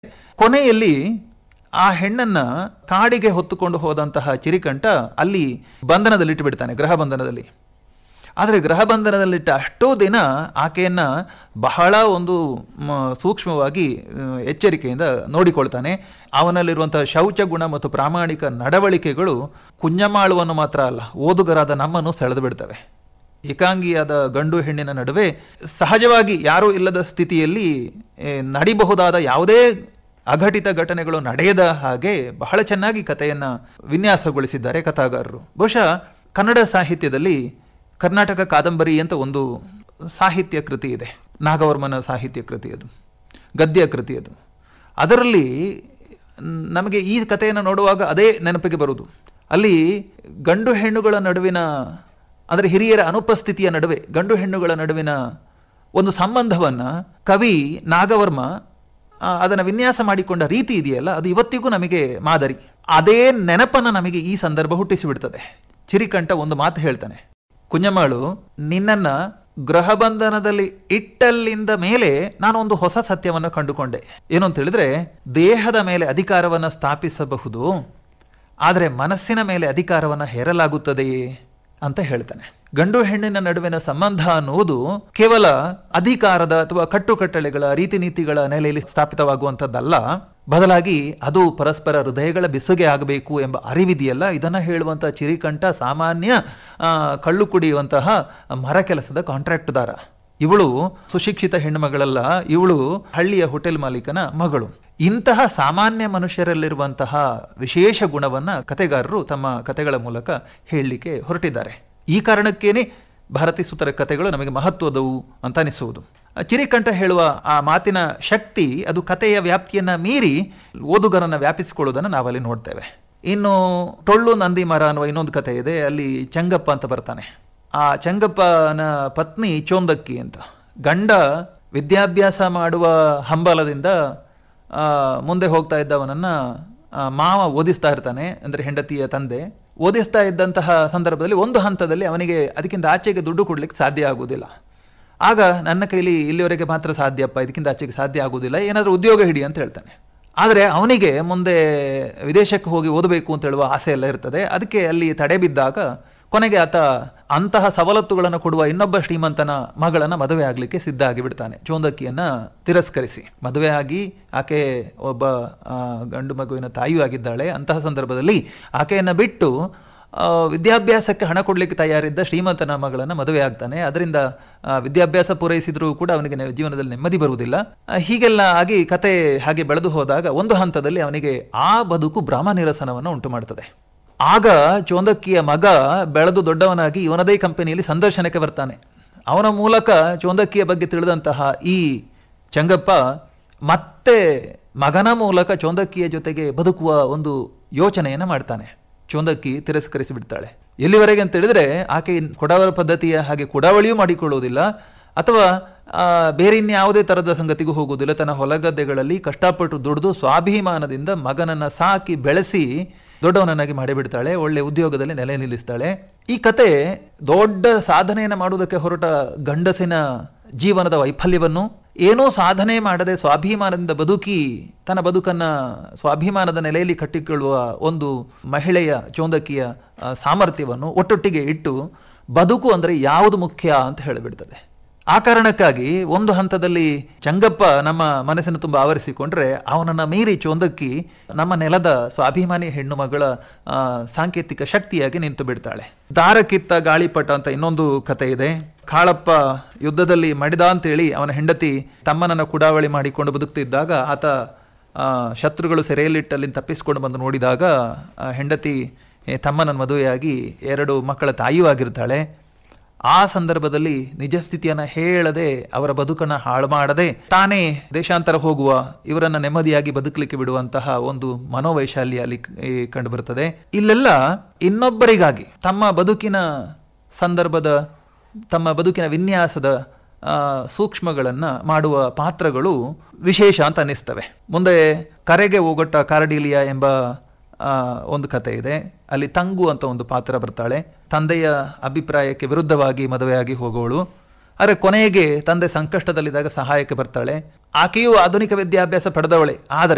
ಕೊನೆಯಲ್ಲಿ ಆ ಹೆಣ್ಣನ್ನ ಕಾಡಿಗೆ ಹೊತ್ತುಕೊಂಡು ಹೋದಂತಹ ಚಿರಿಕಂಠ ಅಲ್ಲಿ ಬಂಧನದಲ್ಲಿಟ್ಟು ಬಿಡ್ತಾನೆ ಗೃಹ ಬಂಧನದಲ್ಲಿ ಆದರೆ ಗೃಹ ಬಂಧನದಲ್ಲಿಟ್ಟ ಅಷ್ಟೋ ದಿನ ಆಕೆಯನ್ನ ಬಹಳ ಒಂದು ಮ, ಸೂಕ್ಷ್ಮವಾಗಿ ಆ, ಎಚ್ಚರಿಕೆಯಿಂದ ನೋಡಿಕೊಳ್ತಾನೆ ಅವನಲ್ಲಿರುವಂತಹ ಶೌಚ ಗುಣ ಮತ್ತು ಪ್ರಾಮಾಣಿಕ ನಡವಳಿಕೆಗಳು ಕುഞ്ഞമാಳುವನ್ನು ಮಾತ್ರ ಅಲ್ಲ ಓದುಗರಾದ ನಮ್ಮನ್ನು ಸೆಳೆದು ಬಿಡ್ತವೆ ಏಕಾಂಗಿಯಾದ ಗಂಡು ಹೆಣ್ಣಿನ ನಡುವೆ ಸಹಜವಾಗಿ ಯಾರೂ ಇಲ್ಲದ ಸ್ಥಿತಿಯಲ್ಲಿ ಏ, ನಡಿಬಹುದಾದ ಯಾವುದೇ ಅಘಟಿತ ಘಟನೆಗಳು ನಡೆಯದ ಹಾಗೆ ಬಹಳ ಚೆನ್ನಾಗಿ ಕಥೆಯನ್ನ ವಿನ್ಯಾಸಗೊಳಿಸಿದ್ದಾರೆ ಕಥಾಗಾರರು ಬಹುಶಃ ಕನ್ನಡ ಸಾಹಿತ್ಯದಲ್ಲಿ ಕರ್ನಾಟಕ ಕಾದಂಬರಿ ಅಂತ ಒಂದು ಸಾಹಿತ್ಯ ಕೃತಿ ಇದೆ ನಾಗವರ್ಮನ ಸಾಹಿತ್ಯ ಕೃತಿ ಅದು ಗದ್ಯ ಕೃತಿ ಅದು ಅದರಲ್ಲಿ ನ್- ನಮಗೆ ಈ ಕಥೆಯನ್ನು ನೋಡುವಾಗ ಅದೇ ನೆನಪಿಗೆ ಬರುವುದು ಅಲ್ಲಿ ಗಂಡು ಹೆಣ್ಣುಗಳ ನಡುವಿನ ಅಂದರೆ ಹಿರಿಯರ ಅನುಪಸ್ಥಿತಿಯ ನಡುವೆ ಗಂಡು ಹೆಣ್ಣುಗಳ ನಡುವಿನ ಒಂದು ಸಂಬಂಧವನ್ನ ಕವಿ ನಾಗವರ್ಮ ಆ, ಅದನ್ನ ವಿನ್ಯಾಸ ಮಾಡಿಕೊಂಡ ರೀತಿ ಇದೆಯಲ್ಲ ಅದು ಇವತ್ತಿಗೂ ನಮಗೆ ಮಾದರಿ ಅದೇ ನೆನಪನ್ನ ನಮಗೆ ಈ ಸಂದರ್ಭ ಹುಟ್ಟಿಸಿಬಿಡ್ತದೆ ಚಿರಿಕಂಠ ಒಂದು ಮಾತು ಹೇಳ್ತಾನೆ ಕುഞ്ഞമാಳು ನಿನ್ನನ್ನ ಗೃಹ ಬಂಧನದಲ್ಲಿ ಇಟ್ಟಲ್ಲಿಂದ ಮೇಲೆ ನಾನು ಒಂದು ಹೊಸ ಸತ್ಯವನ್ನು ಕಂಡುಕೊಂಡೆ ಏನು ಅಂತ ಹೇಳಿದ್ರೆ ದೇಹದ ಮೇಲೆ ಅಧಿಕಾರವನ್ನ ಸ್ಥಾಪಿಸಬಹುದು ಆದರೆ ಮನಸ್ಸಿನ ಮೇಲೆ ಅಧಿಕಾರವನ್ನ ಹೇರಲಾಗುತ್ತದೆಯೇ ಅಂತ ಹೇಳ್ತಾನೆ ಗಂಡು ಹೆಣ್ಣಿನ ನಡುವಿನ ಸಂಬಂಧ ಅನ್ನುವುದು ಕೇವಲ ಅಧಿಕಾರದ ಅಥವಾ ಕಟ್ಟುಕಟ್ಟಳೆಗಳ ರೀತಿ ನೀತಿಗಳ ನೆಲೆಯಲ್ಲಿ ಸ್ಥಾಪಿತವಾಗುವಂಥದ್ದಲ್ಲ ಬದಲಾಗಿ ಅದು ಪರಸ್ಪರ ಹೃದಯಗಳ ಬೆಸುಗೆ ಆಗಬೇಕು ಎಂಬ ಅರಿವಿದೆಯಲ್ಲ ಇದನ್ನ ಹೇಳುವಂತಹ ಚಿರಿಕಂಠ ಸಾಮಾನ್ಯ ಆ, ಕಳ್ಳು ಕುಡಿಯುವಂತಹ ಮರ ಕೆಲಸದ ಕಾಂಟ್ರಾಕ್ಟ್ದಾರ ಇವಳು ಸುಶಿಕ್ಷಿತ ಹೆಣ್ಣುಮಗಳಲ್ಲ ಇವಳು ಹಳ್ಳಿಯ ಹೋಟೆಲ್ ಮಾಲೀಕನ ಮಗಳು ಇಂತಹ ಸಾಮಾನ್ಯ ಮನುಷ್ಯರಲ್ಲಿರುವಂತಹ ವಿಶೇಷ ಗುಣವನ್ನ ಕತೆಗಾರರು ತಮ್ಮ ಕತೆಗಳ ಮೂಲಕ ಹೇಳಲಿಕ್ಕೆ ಹೊರಟಿದ್ದಾರೆ ಈ ಕಾರಣಕ್ಕೇನೆ ಭಾರತೀ ಸುತರ ಕಥೆಗಳು ನಮಗೆ ಮಹತ್ವದವು ಅಂತ ಅನಿಸುವುದು ಆ ಚಿರಿಕಂಠ ಹೇಳುವ ಆ ಮಾತಿನ ಶಕ್ತಿ ಅದು ಕಥೆಯ ವ್ಯಾಪ್ತಿಯನ್ನ ಮೀರಿ ಓದುಗರನ್ನ ವ್ಯಾಪಿಸಿಕೊಳ್ಳುವುದನ್ನು ನಾವಲ್ಲಿ ನೋಡ್ತೇವೆ ಇನ್ನು ಟೊಳ್ಳು ನಂದಿ ಮರ ಅನ್ನುವ ಇನ್ನೊಂದು ಕಥೆ ಇದೆ ಅಲ್ಲಿ ಚಂಗಪ್ಪ ಅಂತ ಬರ್ತಾನೆ ಆ ಚಂಗಪ್ಪನ ಪತ್ನಿ ಚೋಂದಕ್ಕಿ ಅಂತ ಗಂಡ ವಿದ್ಯಾಭ್ಯಾಸ ಮಾಡುವ ಹಂಬಲದಿಂದ ಆ, ಮುಂದೆ ಹೋಗ್ತಾ ಇದ್ದವನನ್ನ ಆ, ಮಾವ ಓದಿಸ್ತಾ ಇರ್ತಾನೆ ಅಂದ್ರೆ ಹೆಂಡತಿಯ ತಂದೆ ಓದಿಸ್ತಾ ಇದ್ದಂತಹ ಸಂದರ್ಭದಲ್ಲಿ ಒಂದು ಹಂತದಲ್ಲಿ ಅವನಿಗೆ ಅದಕ್ಕಿಂತ ಆಚೆಗೆ ದುಡ್ಡು ಕೊಡ್ಲಿಕ್ಕೆ ಸಾಧ್ಯ ಆಗುವುದಿಲ್ಲ ಆಗ ನನ್ನ ಕೈಲಿ ಇಲ್ಲಿವರೆಗೆ ಮಾತ್ರ ಸಾಧ್ಯಪ್ಪ ಇದಕ್ಕಿಂತ ಆಚೆಗೆ ಸಾಧ್ಯ ಆಗುವುದಿಲ್ಲ ಏನಾದರೂ ಉದ್ಯೋಗ ಹಿಡಿ ಅಂತ ಹೇಳ್ತಾನೆ ಆದರೆ ಅವನಿಗೆ ಮುಂದೆ ವಿದೇಶಕ್ಕೆ ಹೋಗಿ ಓದಬೇಕು ಅಂತ ಹೇಳುವ ಆಸೆ ಎಲ್ಲ ಇರ್ತದೆ ಅದಕ್ಕೆ ಅಲ್ಲಿ ತಡೆ ಬಿದ್ದಾಗ ಕೊನೆಗೆ ಆತ ಅಂತಹ ಸವಲತ್ತುಗಳನ್ನು ಕೊಡುವ ಇನ್ನೊಬ್ಬ ಶ್ರೀಮಂತನ ಮಗಳನ್ನ ಮದುವೆ ಆಗಲಿಕ್ಕೆ ಸಿದ್ಧ ಆಗಿಬಿಡ್ತಾನೆ ಚೋಂದಕ್ಕಿಯನ್ನ ತಿರಸ್ಕರಿಸಿ ಮದುವೆ ಆಗಿ ಆಕೆ ಒಬ್ಬ ಆ, ಗಂಡು ಮಗುವಿನ ತಾಯಿಯೂ ಆಗಿದ್ದಾಳೆ ಅಂತಹ ಸಂದರ್ಭದಲ್ಲಿ ಆಕೆಯನ್ನ ಬಿಟ್ಟು ಆ, ವಿದ್ಯಾಭ್ಯಾಸಕ್ಕೆ ಹಣ ಕೊಡಲಿಕ್ಕೆ ತಯಾರಿದ್ದ ಶ್ರೀಮಂತನ ಮಗಳನ್ನ ಮದುವೆ ಆಗ್ತಾನೆ ಅದರಿಂದ ಆ, ವಿದ್ಯಾಭ್ಯಾಸ ಪೂರೈಸಿದ್ರೂ ಕೂಡ ಅವನಿಗೆ ನೆ- ಜೀವನದಲ್ಲಿ ನೆಮ್ಮದಿ ಬರುವುದಿಲ್ಲ ಆ, ಹೀಗೆಲ್ಲ ಆಗಿ ಕತೆ ಹಾಗೆ ಬೆಳೆದು ಹೋದಾಗ ಒಂದು ಹಂತದಲ್ಲಿ ಅವನಿಗೆ ಆ ಬದುಕು ಭ್ರಮ ನಿರಸನವನ್ನು ಉಂಟು ಮಾಡ್ತದೆ ಆಗ ಚೋಂದಕ್ಕಿಯ ಮಗ ಬೆಳೆದು ದೊಡ್ಡವನಾಗಿ ಇವನದೇ ಕಂಪನಿಯಲ್ಲಿ ಸಂದರ್ಶನಕ್ಕೆ ಬರ್ತಾನೆ ಅವನ ಮೂಲಕ ಚೋಂದಕ್ಕಿಯ ಬಗ್ಗೆ ತಿಳಿದಂತಹ ಈ ಚಂಗಪ್ಪ ಮತ್ತೆ ಮಗನ ಮೂಲಕ ಚೋಂದಕ್ಕಿಯ ಜೊತೆಗೆ ಬದುಕುವ ಒಂದು ಯೋಚನೆಯನ್ನು ಮಾಡ್ತಾನೆ ಚೋಂದಕ್ಕಿ ತಿರಸ್ಕರಿಸಿ ಬಿಡ್ತಾಳೆ ಎಲ್ಲಿವರೆಗೆ ಅಂತ ಹೇಳಿದ್ರೆ ಆಕೆ ಕೊಡವರ ಪದ್ಧತಿಯ ಹಾಗೆ ಕೊಡವಳಿಯೂ ಮಾಡಿಕೊಳ್ಳುವುದಿಲ್ಲ ಅಥವಾ ಆ, ಬೇರೆ ಇನ್ಯಾವುದೇ ತರದ ಸಂಗತಿಗೂ ಹೋಗುವುದಿಲ್ಲ ತನ್ನ ಹೊಲಗದ್ದೆಗಳಲ್ಲಿ ಕಷ್ಟಪಟ್ಟು ದುಡಿದು ಸ್ವಾಭಿಮಾನದಿಂದ ಮಗನನ್ನ ಸಾಕಿ ಬೆಳೆಸಿ ದೊಡ್ಡವನನ್ನಾಗಿ ಮಾಡಿಬಿಡ್ತಾಳೆ ಒಳ್ಳೆ ಉದ್ಯೋಗದಲ್ಲಿ ನೆಲೆ ನಿಲ್ಲಿಸ್ತಾಳೆ ಈ ಕತೆ ದೊಡ್ಡ ಸಾಧನೆಯನ್ನು ಮಾಡುವುದಕ್ಕೆ ಹೊರಟ ಗಂಡಸಿನ ಜೀವನದ ವೈಫಲ್ಯವನ್ನು ಏನೋ ಸಾಧನೆ ಮಾಡದೆ ಸ್ವಾಭಿಮಾನದಿಂದ ಬದುಕಿ ತನ್ನ ಬದುಕನ್ನ ಸ್ವಾಭಿಮಾನದ ನೆಲೆಯಲ್ಲಿ ಕಟ್ಟಿಕೊಳ್ಳುವ ಒಂದು ಮಹಿಳೆಯ ಚೋಂದಕಿಯ ಆ, ಸಾಮರ್ಥ್ಯವನ್ನು ಒಟ್ಟೊಟ್ಟಿಗೆ ಇಟ್ಟು ಬದುಕು ಅಂದರೆ ಯಾವುದು ಮುಖ್ಯ ಅಂತ ಹೇಳಿಬಿಡ್ತದೆ ಆ ಕಾರಣಕ್ಕಾಗಿ ಒಂದು ಹಂತದಲ್ಲಿ ಚಂಗಪ್ಪ ನಮ್ಮ ಮನಸ್ಸನ್ನು ತುಂಬ ಆವರಿಸಿಕೊಂಡ್ರೆ ಅವನನ್ನ ಮೀರಿ ಚೋಂದಕ್ಕಿ ನಮ್ಮ ನೆಲದ ಸ್ವಾಭಿಮಾನಿ ಹೆಣ್ಣು ಮಗಳ ಆ, ಸಾಂಕೇತಿಕ ಶಕ್ತಿಯಾಗಿ ನಿಂತು ಬಿಡ್ತಾಳೆ ದಾರಕ್ಕಿತ್ತ ಗಾಳಿಪಟ ಅಂತ ಇನ್ನೊಂದು ಕತೆ ಇದೆ ಕಾಳಪ್ಪ ಯುದ್ಧದಲ್ಲಿ ಮಡಿದ ಅಂತೇಳಿ ಅವನ ಹೆಂಡತಿ ತಮ್ಮನನ್ನ ಕುಡಾವಳಿ ಮಾಡಿಕೊಂಡು ಬದುಕ್ತಿದ್ದಾಗ ಆತ ಆ, ಶತ್ರುಗಳು ಸೆರೆಯಲ್ಲಿಟ್ಟಲ್ಲಿ ತಪ್ಪಿಸಿಕೊಂಡು ಬಂದು ನೋಡಿದಾಗ ಆ, ಹೆಂಡತಿ ಏ, ತಮ್ಮನ ಮದುವೆಯಾಗಿ ಎರಡು ಮಕ್ಕಳ ತಾಯಿಯೂ ಆಗಿರ್ತಾಳೆ ಆ ಸಂದರ್ಭದಲ್ಲಿ ನಿಜ ಸ್ಥಿತಿಯನ್ನ ಹೇಳದೆ ಅವರ ಬದುಕನ್ನ ಹಾಳು ಮಾಡದೆ ತಾನೇ ದೇಶಾಂತರ ಹೋಗುವ ಇವರನ್ನ ನೆಮ್ಮದಿಯಾಗಿ ಬದುಕಲಿಕ್ಕೆ ಬಿಡುವಂತಹ ಒಂದು ಮನೋವೈಶಾಲ್ಯ ಅಲ್ಲಿ ಕಂಡು ಬರುತ್ತದೆ ಇಲ್ಲೆಲ್ಲ ಇನ್ನೊಬ್ಬರಿಗಾಗಿ ತಮ್ಮ ಬದುಕಿನ ಸಂದರ್ಭದ ತಮ್ಮ ಬದುಕಿನ ವಿನ್ಯಾಸದ ಆ, ಸೂಕ್ಷ್ಮಗಳನ್ನ ಮಾಡುವ ಪಾತ್ರಗಳು ವಿಶೇಷ ಅಂತ ಅನ್ನಿಸ್ತವೆ ಮುಂದೆ ಕರೆಗೆ ಹೋಗೊಟ್ಟ ಕಾರ್ಡಿಲಿಯಾ ಎಂಬ ಆ, ಒಂದು ಕತೆ ಇದೆ ಅಲ್ಲಿ ತಂಗು ಅಂತ ಒಂದು ಪಾತ್ರ ಬರ್ತಾಳೆ ತಂದೆಯ ಅಭಿಪ್ರಾಯಕ್ಕೆ ವಿರುದ್ಧವಾಗಿ ಮದುವೆಯಾಗಿ ಹೋಗುವಳು ಆದರೆ ಕೊನೆಗೆ ತಂದೆ ಸಂಕಷ್ಟದಲ್ಲಿದ್ದಾಗ ಸಹಾಯಕ್ಕೆ ಬರ್ತಾಳೆ ಆಕೆಯೂ ಆಧುನಿಕ ವಿದ್ಯಾಭ್ಯಾಸ ಪಡೆದವಳೆ ಆದರೆ